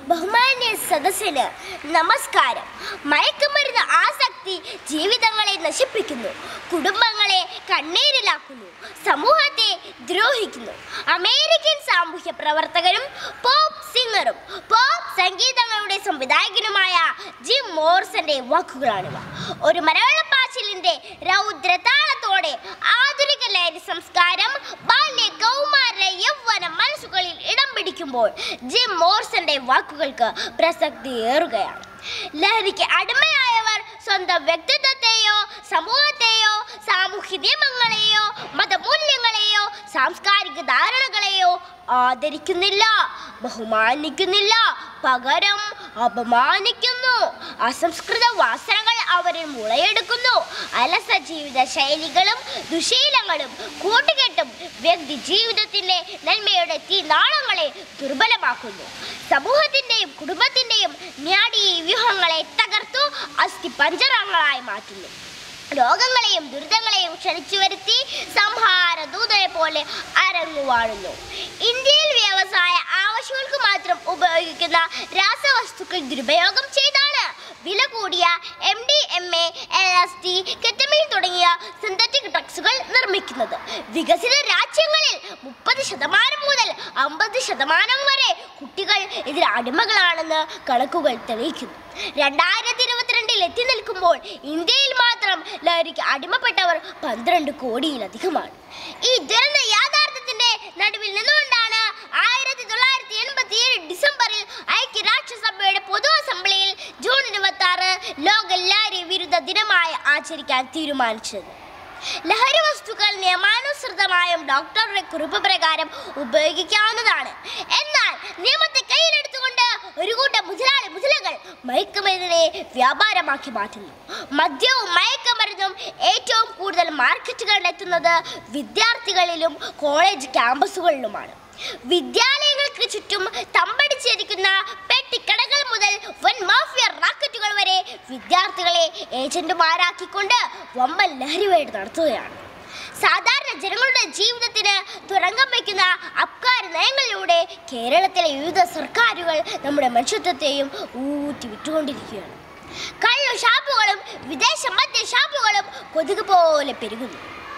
ബഹുമാന്യ സദസ്സിന് നമസ്കാരം മയക്കുമരുന്ന് ആസക്തി ജീവിതങ്ങളെ നശിപ്പിക്കുന്നു കുടുംബങ്ങളെ കണ്ണീരിലാക്കുന്നു സമൂഹത്തെ ദ്രോഹിക്കുന്നു അമേരിക്കൻ സാമൂഹ്യ പ്രവർത്തകരും പോപ്പ് സിംഗറും പോപ്പ് സംഗീതങ്ങളുടെ സംവിധായകനുമായ ജിം മോർസന്റെ വാക്കുകളാണിവ ഒരു മലയാളപ്പാച്ചിലിന്റെ രൗദ്രതാളത്തോടെ ആധുനിക ലഹരി സംസ്കാരം ബാല്യ കൗമാര യൗവന മനസ്സുകളിൽ ഇടം പിടിക്കുമ്പോൾ ജിം മോർസന്റെ വാക്കുകൾക്ക് പ്രസക്തി ഏറുകയാണ് ലഹരിക്ക് അടിമയായവർ സ്വന്തം വ്യക്തിത്വത്തെയോ സമൂഹത്തെയോ സാമൂഹ്യ നിയമങ്ങളെയോ മതമൂല്യങ്ങളെയോ സാംസ്കാരിക ധാരണകളെയോ ആദരിക്കുന്നില്ല ബഹുമാനിക്കുന്നില്ല പകരം അപമാനിക്കുന്നു അസംസ്കൃത വാസനകൾ അവരിൽ മുളയെടുക്കുന്നു അലസ ജീവിത ശൈലികളും ദുശീലങ്ങളും കൂട്ടുകെട്ടും വ്യക്തി ജീവിതത്തിന്റെ നന്മയുടെ തീനാളങ്ങളെ ദുർബലമാക്കുന്നു സമൂഹത്തിന്റെയും കുടുംബത്തിന്റെയും ന്യാടി വ്യൂഹങ്ങളെ തകർത്തു അസ്ഥി പഞ്ചറങ്ങളായി മാറ്റുന്നു രോഗങ്ങളെയും ദുരിതങ്ങളെയും ക്ഷണിച്ചു വരുത്തി സംഹാര ദൂതനെ പോലെ അരങ്ങുവാഴുന്നു ഇന്ത്യയിൽ വ്യവസായ ആവശ്യങ്ങൾക്ക് മാത്രം ഉപയോഗിക്കുന്ന രാസവസ്തുക്കൾ ദുരുപയോഗം ചെയ്താണ് വില കൂടിയ M D M A L S T ketamine തുടങ്ങിയ സിന്തറ്റിക് ഡ്രഗ്സുകൾ നിർമ്മിക്കുന്നത് വികസിത രാജ്യങ്ങളിൽ മുപ്പത് ശതമാനം മുതൽ അമ്പത് ശതമാനം വരെ കുട്ടികൾ ഇതിന് അടിമകളാണെന്ന് കണക്കുകൾ തെളിയിക്കുന്നു രണ്ടായിരത്തി ഇരുപത്തിരണ്ടിൽ എത്തി നിൽക്കുമ്പോൾ ഇന്ത്യയിൽ മാത്രം ലഹരിക്ക് അടിമപ്പെട്ടവർ പന്ത്രണ്ട് കോടിയിലധികമാണ് ഈ ദുരന്ത യാഥാർത്ഥ്യത്തിന്റെ നടുവിൽ നിന്നുകൊണ്ടാണ് ആയിരത്തി തൊള്ളായിരത്തി എൺപത്തി ഏഴ് ഡിസംബറിൽ ഐക്യരാഷ്ട്രസഭയുടെ പൊതു അസംബ്ലിയിൽ ജൂൺ ഇരുപത്തി ആറ് ലോക ലഹരി വിരുദ്ധ ദിനമായി ആചരിക്കാൻ തീരുമാനിച്ചത് ലഹരി വസ്തുക്കൾ നിയമാനുസൃതമായും ഡോക്ടറുടെ കുറിപ്പ് പ്രകാരം ഉപയോഗിക്കാവുന്നതാണ് എന്നാൽ നിയമത്തെ കയ്യിലെടുത്തുകൊണ്ട് ഒരു കൂട്ടം മുതലാളി മുതലകൾ മയക്കുമരുന്നിനെ വ്യാപാരമാക്കി മാറ്റുന്നു മദ്യവും മയക്കുമരുന്നും ഏറ്റവും കൂടുതൽ മാർക്കറ്റുകളിൽ എത്തുന്നത് വിദ്യാർത്ഥികളിലും കോളേജ് ക്യാമ്പസുകളിലുമാണ് വിദ്യാലയങ്ങൾക്ക് ചുറ്റും തമ്പടിച്ചിരിക്കുന്ന പെട്ടിക്കടകൾ മുതൽ വൻ മാഫിയ റാക്കറ്റുകൾ വരെ വിദ്യാർത്ഥികളെ ഏജന്റുമാരാക്കിക്കൊണ്ട് വമ്പൻ ലഹരിവേട് നടത്തുകയാണ് സാധാരണ ജനങ്ങളുടെ ജീവിതത്തിന് തുരങ്കം വയ്ക്കുന്ന അബ്കാര നയങ്ങളിലൂടെ കേരളത്തിലെ വിവിധ സർക്കാരുകൾ നമ്മുടെ മനുഷ്യത്വത്തെയും ഊറ്റി വിട്ടുകൊണ്ടിരിക്കുകയാണ് കള്ളു ഷാപ്പുകളും വിദേശ മദ്യ ഷാപ്പുകളും കൊതുക് പോലെ പെരുകുന്നു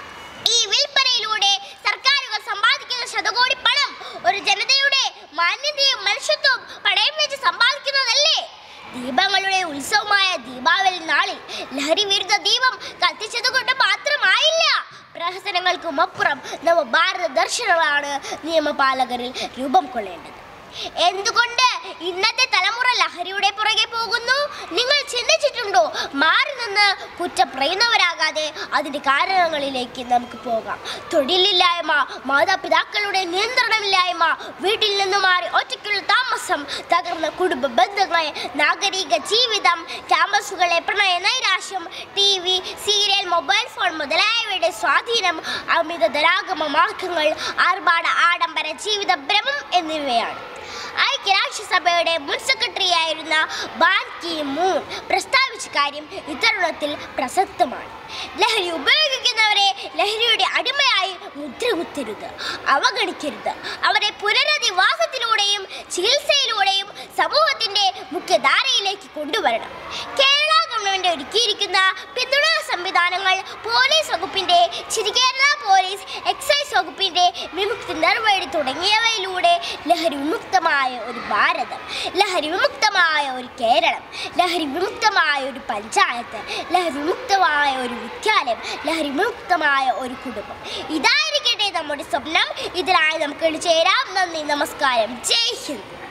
ഈ വിൽപ്പനയിലൂടെ സർക്കാരുകൾ സമ്പാദിക്കുന്ന ശതകോടി പണം ഒരു ജനതയുടെ മാന്യതയും മനുഷ്യത്വവും പണയം വെച്ച് സമ്പാദിക്കുന്നതല്ലേ ദീപങ്ങളുടെ ഉത്സവമായ ദീപാവലി നാളിൽ ലഹരി വിരുദ്ധ ദീപം കത്തിച്ചതുകൊണ്ട് മാത്രമായില്ല പ്രഹസനങ്ങൾക്കും അപ്പുറം നവഭാരത ദർശനമാണ് നിയമപാലകരിൽ രൂപം കൊള്ളേണ്ടത് എന്തുകൊണ്ട് ഇന്നത്തെ തലമുറ ലഹരിയുടെ പുറകെ പോകുന്നു നിങ്ങൾ ചിന്തിച്ചിട്ടുണ്ടോ മാറി നിന്ന് കുറ്റം പറയുന്നവരാകാതെ അതിൻ്റെ കാരണങ്ങളിലേക്ക് നമുക്ക് പോകാം തൊഴിലില്ലായ്മ മാതാപിതാക്കളുടെ നിയന്ത്രണമില്ലായ്മ വീട്ടിൽ നിന്ന് മാറി ഒറ്റയ്ക്കുള്ള താമസം തകർന്ന കുടുംബ ബന്ധങ്ങൾ നാഗരിക ജീവിതം ക്യാമ്പസുകളെ പ്രണയ നൈരാശ്യം T V serial mobile phone മുതലായവയുടെ സ്വാധീനം അമിത ധരാഗമ മാർഗങ്ങൾ ആർഭാട ആഡംബര ജീവിത ഭ്രമം എന്നിവയാണ് ഐക്യരാഷ്ട്രസഭയുടെ മുൻ സെക്രട്ടറിയായിരുന്ന ബാൻ കി മൂൺ പ്രസ്താവിച്ച കാര്യം ഇത്തരുണത്തിൽ പ്രസക്തമാണ് ലഹരി ഉപയോഗിക്കുന്നവരെ ലഹരിയുടെ അടിമയായി മുദ്രകുത്തരുത് അവഗണിക്കരുത് അവരെ പുനരധിവാസത്തിലൂടെയും ചികിത്സയിലൂടെയും സമൂഹത്തിന്റെ മുഖ്യധാരയിലേക്ക് കൊണ്ടുവരണം കേരള ഗവൺമെന്റ് ഒരുക്കിയിരിക്കുന്ന പിന്തുണാ സംവിധാനങ്ങൾ പോലീസ് വകുപ്പിന്റെ ചിരികേരള പോലീസ് എക്സൈസ് വകുപ്പിന്റെ വിമുക്തി നിർവഴി തുടങ്ങിയവയിലൂടെ ലഹരി വിമുക്തമായ ഒരു ഭാരതം ലഹരി വിമുക്തമായ ഒരു കേരളം ലഹരി വിമുക്തമായ ഒരു പഞ്ചായത്ത് ലഹരി വിമുക്തമായ ഒരു വിദ്യാലയം ലഹരി വിമുക്തമായ ഒരു കുടുംബം ഇതായിരിക്കട്ടെ നമ്മുടെ സ്വപ്നം ഇതിനായി നമുക്ക് ചേരാം നന്ദി നമസ്കാരം ജയ് ഹിന്ദ്